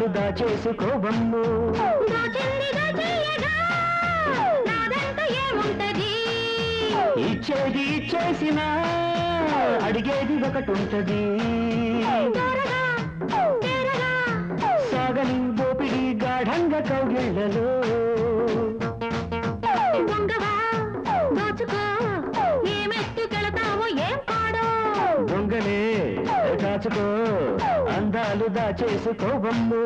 అందాలు దాచేసుకోబమ్ము దోచింది దోచేయగా నాదంటూ ఏముంటది ఇచ్చేది ఇచ్చేసిన అడిగేది ఒకటి ఉంటది దూరగా తేరగా సాగని దోపిడి గాఢంగా కౌగిళ్ళలో దొంగవా దోచుకో ఏమెత్తుకెళతావో ఏం పాడో దొంగలే దాచుకో అందాలు దాచేసుకోబమ్ము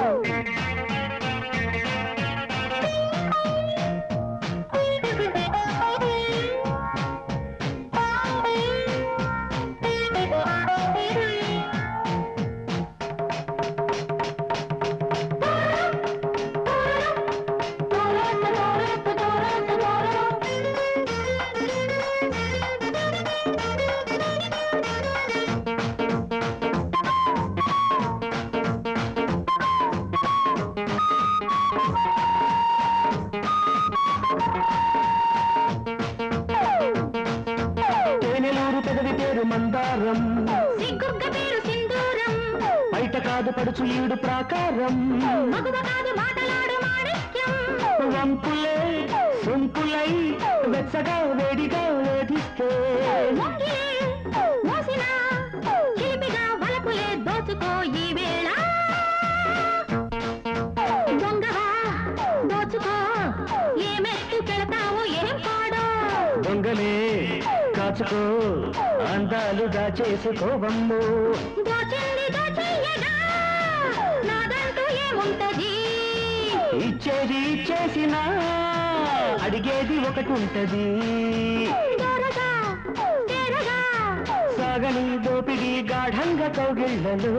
తేనెలూరు పెదవి పేరు మందారం సిగ్గుగ్గ పేరు సింధూరం బయట కాదు పడుచు ఈడు ప్రాకారం మగువ కాదు మాటలాడు మాణిక్యం వంపులే సొంపులై వెచ్చగా వేడిగా వేధిస్తే మొంగిలే మోసిన చిలిపిగా వలపులే దోచుకో ఈ వేళ దొంగవా దోచుకో ఏమెత్తుకెళతావో ఏం పాడో దొంగలే కాచుకో అందాలు దాచేసుకోవమ్ము దోచింది దోచెయ్యగా నాదంటూ ఏముంటది ఇచ్చేది ఇచ్చేసిన అడిగేది ఒకటి ఉంటది దొరగా తేరగా సాగని దోపిడి గాఢంగా కౌగిళ్ళలో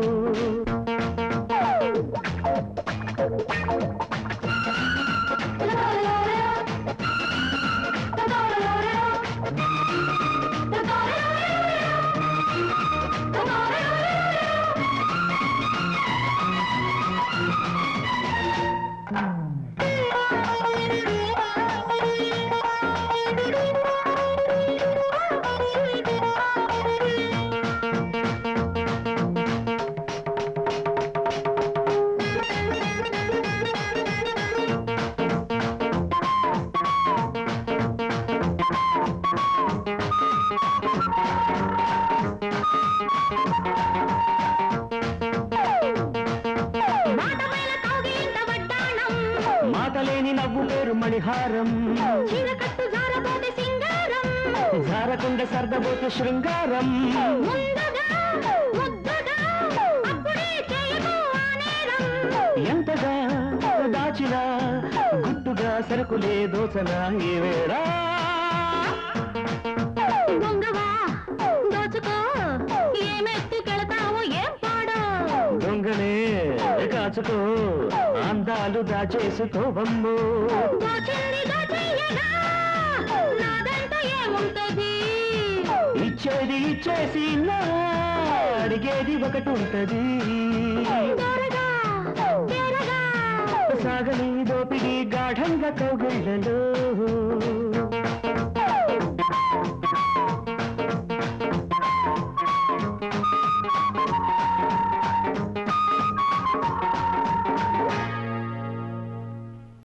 మాటమైన కౌగిలింత వడ్డాణం మాటలేని నవ్వు పేరు మణిహారం చీరకట్టు జారబోతే సింగారం జారకుండ సర్దబోత శృంగారం ముందుగా ముద్దుగా అప్పుడే చేయకు ఆ నేరం ఎంతగా దాచిన గుట్టుగా సరుకులే దోచన ఈ వేళ దొంగవా దోచుకో ఏమెత్తుకెళతావో ఏం పాడో దొంగనే కాచుకో అందాలు దాచేసుకోవమ్ము దోచింది దోచెయ్యగా నాదంటూ ఏముంటది ఇచ్చేది ఇచ్చేసి నా అడిగేది ఒకటి ఉంటది దొరగా తేరగా సాగని దోపిడి గాఢంగా కౌగిళ్ళలో